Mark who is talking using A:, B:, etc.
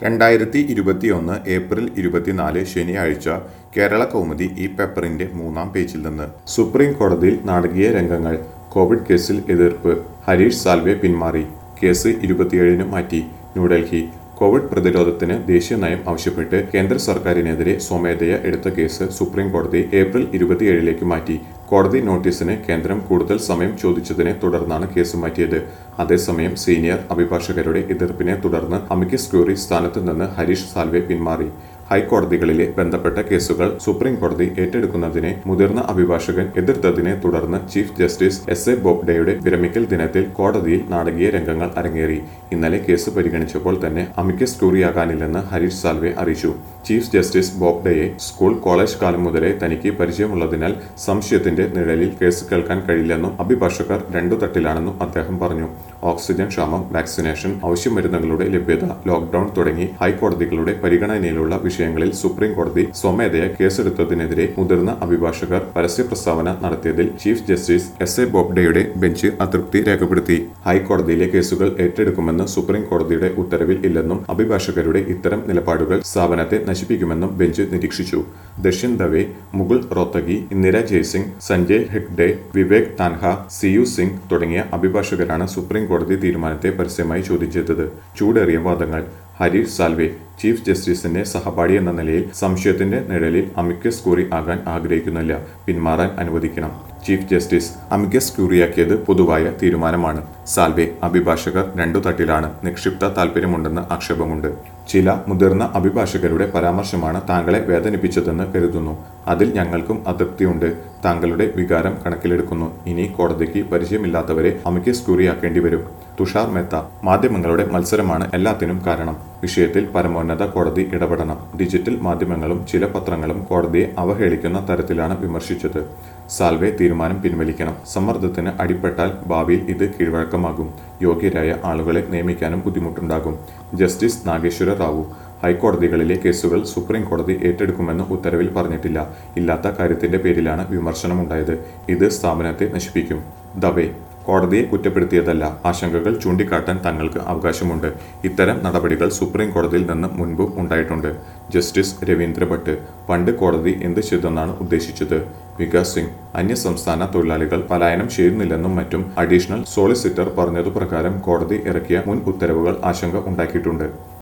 A: രണ്ടായിരത്തി ഇരുപത്തിയൊന്ന് ഏപ്രിൽ ഇരുപത്തിനാല് ശനിയാഴ്ച കേരള കൗമുദി ഈ പേപ്പറിന്റെ മൂന്നാം പേജിൽ നിന്ന് സുപ്രീം കോടതിയിൽ നാടകീയ രംഗങ്ങൾ കോവിഡ് കേസിൽ എതിർപ്പ് ഹരീഷ് സാൽവെ പിന്മാറി കേസ് ഇരുപത്തിയേഴിന് മാറ്റി ന്യൂഡൽഹി കോവിഡ് പ്രതിരോധത്തിന് ദേശീയ നയം ആവശ്യപ്പെട്ട് കേന്ദ്ര സർക്കാരിനെതിരെ സ്വമേധയ എടുത്ത കേസ് സുപ്രീം കോടതി ഏപ്രിൽ ഇരുപത്തിയേഴിലേക്ക് മാറ്റി കോടതി നോട്ടീസിന് കേന്ദ്രം കൂടുതൽ സമയം ചോദിച്ചതിനെ തുടർന്നാണ് കേസ് മാറ്റിയത് അതേസമയം സീനിയർ അഭിഭാഷകരുടെ എതിർപ്പിനെ തുടർന്ന് അമിക്കസ് ക്യൂറി സ്ഥാനത്ത് നിന്ന് ഹരീഷ് സാൽവെ പിന്മാറി ഹൈക്കോടതികളിലെ ബന്ധപ്പെട്ട കേസുകൾ സുപ്രീം കോടതി ഏറ്റെടുക്കുന്നതിനെ മുതിർന്ന അഭിഭാഷകൻ എതിർത്തതിനെ തുടർന്ന് ചീഫ് ജസ്റ്റിസ് എസ് എ ബോബ്ഡെയുടെ വിരമിക്കൽ ദിനത്തിൽ കോടതിയിൽ നാടകീയ രംഗങ്ങൾ അരങ്ങേറി ഇന്നലെ കേസ് പരിഗണിച്ചപ്പോൾ തന്നെ അമിക്കസ് ക്യൂറിയാകാനില്ലെന്ന് ഹരീഷ് സാൽവെ അറിയിച്ചു ചീഫ് ജസ്റ്റിസ് ബോബ്ഡെയെ സ്കൂൾ കോളേജ് കാലം മുതലേ തനിക്ക് പരിചയമുള്ളതിനാൽ സംശയത്തിന്റെ നിഴലിൽ കേസ് കേൾക്കാൻ കഴിയില്ലെന്നും അഭിഭാഷകർ രണ്ടു തട്ടിലാണെന്നും അദ്ദേഹം പറഞ്ഞു ഓക്സിജൻ ക്ഷാമം വാക്സിനേഷൻ ആവശ്യമരുന്നുകളുടെ ലഭ്യത ലോക്ഡൌൺ തുടങ്ങി ഹൈക്കോടതികളുടെ പരിഗണനയിലുള്ള വിഷയങ്ങളിൽ സുപ്രീം കോടതി സ്വമേധയ കേസെടുത്തതിനെതിരെ മുതിർന്ന അഭിഭാഷകർ പരസ്യ പ്രസ്താവന നടത്തിയതിൽ ചീഫ് ജസ്റ്റിസ് എസ് എ ബോബ്ഡെയുടെ ബെഞ്ച് അതൃപ്തി രേഖപ്പെടുത്തി ഹൈക്കോടതിയിലെ കേസുകൾ ഏറ്റെടുക്കുമെന്ന് സുപ്രീം കോടതിയുടെ ഉത്തരവിൽ ഇല്ലെന്നും അഭിഭാഷകരുടെ ഇത്തരം നിലപാടുകൾ സ്ഥാപനത്തെ നശിപ്പിക്കുമെന്നും ബെഞ്ച് നിരീക്ഷിച്ചു ദക്ഷിൻ ദവെ മുകുൾ റോത്തഗി ഇന്ദിര ജയ്സിംഗ് സഞ്ജയ് ഹെഗ്ഡെ വിവേക് താൻഹ സിയു സിംഗ് തുടങ്ങിയ അഭിഭാഷകരാണ് സുപ്രീം കോടതി തീരുമാനത്തെ പരസ്യമായി ചോദ്യം ചെയ്തത് ചൂടേറിയ വാദങ്ങൾ ഹരീഷ് സാൽവെ ചീഫ് ജസ്റ്റിസിന്റെ സഹപാഠി എന്ന നിലയിൽ സംശയത്തിന്റെ നിഴലിൽ അമിക്കസ് ക്യൂറി ആകാൻ ആഗ്രഹിക്കുന്നില്ല പിന്മാറാൻ അനുവദിക്കണം ചീഫ് ജസ്റ്റിസ് അമിക്കസ് ക്യൂറിയാക്കിയത് പൊതുവായ തീരുമാനമാണ് സാൽവെ അഭിഭാഷകർ രണ്ടു തട്ടിലാണ് നിക്ഷിപ്ത താല്പര്യമുണ്ടെന്ന് ആക്ഷേപമുണ്ട് ചില മുതിർന്ന അഭിഭാഷകരുടെ പരാമർശമാണ് താങ്കളെ വേദനിപ്പിച്ചതെന്ന് കരുതുന്നു അതിൽ ഞങ്ങൾക്കും അതൃപ്തിയുണ്ട് താങ്കളുടെ വികാരം കണക്കിലെടുക്കുന്നു ഇനി കോടതിക്ക് പരിചയമില്ലാത്തവരെ അമിക്കസ് ക്യൂറിയാക്കേണ്ടി വരും തുഷാർ മെഹ്ത്ത മാധ്യമങ്ങളുടെ മത്സരമാണ് എല്ലാത്തിനും കാരണം വിഷയത്തിൽ പരമോന്നത കോടതി ഇടപെടണം ഡിജിറ്റൽ മാധ്യമങ്ങളും ചില പത്രങ്ങളും കോടതിയെ അവഹേളിക്കുന്ന തരത്തിലാണ് വിമർശിച്ചത് സാൽവെ തീരുമാനം പിൻവലിക്കണം സമ്മർദ്ദത്തിന് അടിപ്പെട്ടാൽ ഭാവിയിൽ ഇത് കീഴ്വഴക്കമാകും യോഗ്യരായ ആളുകളെ നിയമിക്കാനും ബുദ്ധിമുട്ടുണ്ടാകും ജസ്റ്റിസ് നാഗേശ്വര റാവു ഹൈക്കോടതികളിലെ കേസുകൾ സുപ്രീം കോടതി ഏറ്റെടുക്കുമെന്ന് ഉത്തരവിൽ പറഞ്ഞിട്ടില്ല ഇല്ലാത്ത കാര്യത്തിന്റെ പേരിലാണ് വിമർശനമുണ്ടായത് ഇത് സ്ഥാപനത്തെ നശിപ്പിക്കും ദവെ കോടതിയെ കുറ്റപ്പെടുത്തിയതല്ല ആശങ്കകൾ ചൂണ്ടിക്കാട്ടാൻ തങ്ങൾക്ക് അവകാശമുണ്ട് ഇത്തരം നടപടികൾ സുപ്രീം കോടതിയിൽ നിന്ന് മുൻപും ഉണ്ടായിട്ടുണ്ട് ജസ്റ്റിസ് രവീന്ദ്ര ഭട്ട് പണ്ട് കോടതി എന്ത് ചെയ്തെന്നാണ് ഉദ്ദേശിച്ചത് വികാസ് സിംഗ് അന്യസംസ്ഥാന തൊഴിലാളികൾ പലായനം ചെയ്യുന്നില്ലെന്നും മറ്റും അഡീഷണൽ സോളിസിറ്റർ പറഞ്ഞതുപ്രകാരം കോടതി ഇറക്കിയ മുൻ ഉത്തരവുകൾ ആശങ്ക ഉണ്ടാക്കിയിട്ടുണ്ട്